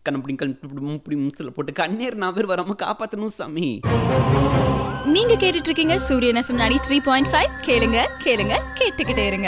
கண்ணப்படி கண் இப்படி முத்துல போட்டு கண்ணீர் நான் பேர் வராம காப்பாத்தணும் சாமி நீங்க கேட்டுட்டு இருக்கீங்க சூரியன் எஃப்எம் 93.5 த்ரீ பாயிண்ட் ஃபைவ் கேளுங்க கேளுங்க கேட்டுக்கிட்டே இருங்க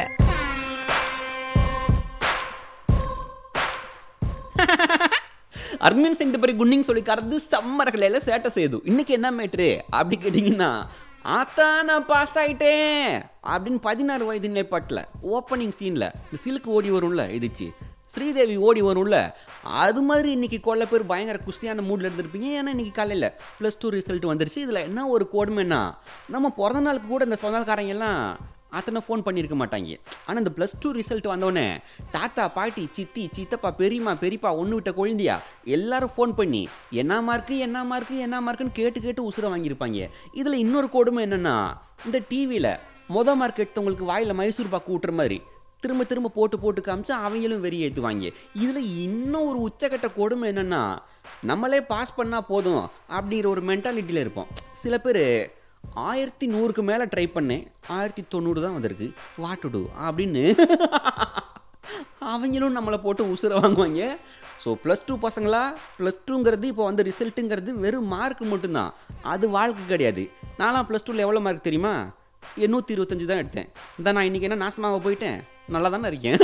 அர்மின் சிங் பரி குன்னிங் சொல்லி கறந்து சம்மர்களையில சேட்டை செய்யுது இன்னைக்கு என்ன மேட்ரு அப்படி கேட்டிங்கன்னா ஆத்தா நான் பாஸ் ஆயிட்டேன் அப்படின்னு பதினாறு வயது நிலைப்பாட்டில் ஓப்பனிங் சீனில் இந்த சிலுக்கு ஓடி வரும்ல இடிச்சு ஸ்ரீதேவி ஓடி வரும்ல அது மாதிரி இன்னைக்கு கொள்ள பேர் பயங்கர குஸ்தியான மூடில் இருந்திருப்பீங்க ஏன்னா இன்னைக்கு காலையில் ப்ளஸ் டூ ரிசல்ட் வந்துருச்சு இதில் என்ன ஒரு கொடுமைன்னா நம்ம பிறந்த நாளுக்கு கூட இந்த சொந்தக்காரங்க எல்லாம் அத்தனை ஃபோன் பண்ணியிருக்க மாட்டாங்க ஆனால் இந்த ப்ளஸ் டூ ரிசல்ட் வந்தோடனே தாத்தா பாட்டி சித்தி சித்தப்பா பெரியம்மா பெரியப்பா ஒன்று விட்ட குழந்தையா எல்லாரும் ஃபோன் பண்ணி என்ன மார்க்கு என்ன மார்க்கு என்ன மார்க்குன்னு கேட்டு கேட்டு உசுரை வாங்கியிருப்பாங்க இதில் இன்னொரு கொடுமை என்னென்னா இந்த டிவியில் மொத மார்க் எடுத்தவங்களுக்கு வாயில் மைசூர் பாக்கு ஊட்டுற மாதிரி திரும்ப திரும்ப போட்டு போட்டு காமிச்சு அவங்களும் வெறி ஏற்றுவாங்க இதில் இன்னும் ஒரு உச்சக்கட்ட கொடுமை என்னென்னா நம்மளே பாஸ் பண்ணால் போதும் அப்படிங்கிற ஒரு மென்டாலிட்டியில் இருப்போம் சில பேர் ஆயிரத்தி நூறுக்கு மேலே ட்ரை பண்ணேன் ஆயிரத்தி தொண்ணூறு தான் வந்திருக்கு வாட்டுடு அப்படின்னு அவங்களும் நம்மளை போட்டு உசுரை வாங்குவாங்க ஸோ ப்ளஸ் டூ பசங்களா ப்ளஸ் டூங்கிறது இப்போ வந்து ரிசல்ட்டுங்கிறது வெறும் மார்க் மட்டும்தான் அது வாழ்க்கை கிடையாது நான்லாம் ப்ளஸ் டூவில் எவ்வளோ மார்க் தெரியுமா எண்ணூற்றி இருபத்தஞ்சு தான் எடுத்தேன் இந்த நான் இன்றைக்கி என்ன நாசமாக போயிட்டேன் நல்லா தானே இருக்கேன்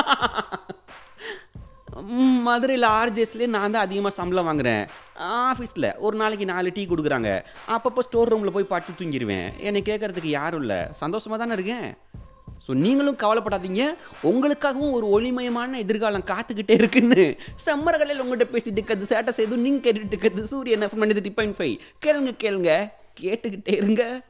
ம், மதுரையில் ஆர்ஜேஸ்லேயே நான் தான் அதிகமாக சம்பளம் வாங்குறேன் ஆஃபீஸில் ஒரு நாளைக்கு நாலு டீ கொடுக்குறாங்க அப்பப்போ ஸ்டோர் ரூமில் போய் படுத்து தூங்கிடுவேன் என்னை கேட்கறதுக்கு யாரும் இல்லை சந்தோஷமாக தானே இருக்கேன் ஸோ நீங்களும் கவலைப்படாதீங்க உங்களுக்காகவும் ஒரு ஒளிமயமான எதிர்காலம் காத்துக்கிட்டே இருக்குன்னு சம்மர்களில் உங்கள்கிட்ட பேசிட்டு இருக்கிறது சேட்டை செய்து நீங்கள் கேட்டுட்டு இருக்கிறது சூரியன் எஃப்எம் பாயிண்ட் ஃபைவ் கேளுங்க கேளுங்க கேட்டுக்கிட்டே இருங்க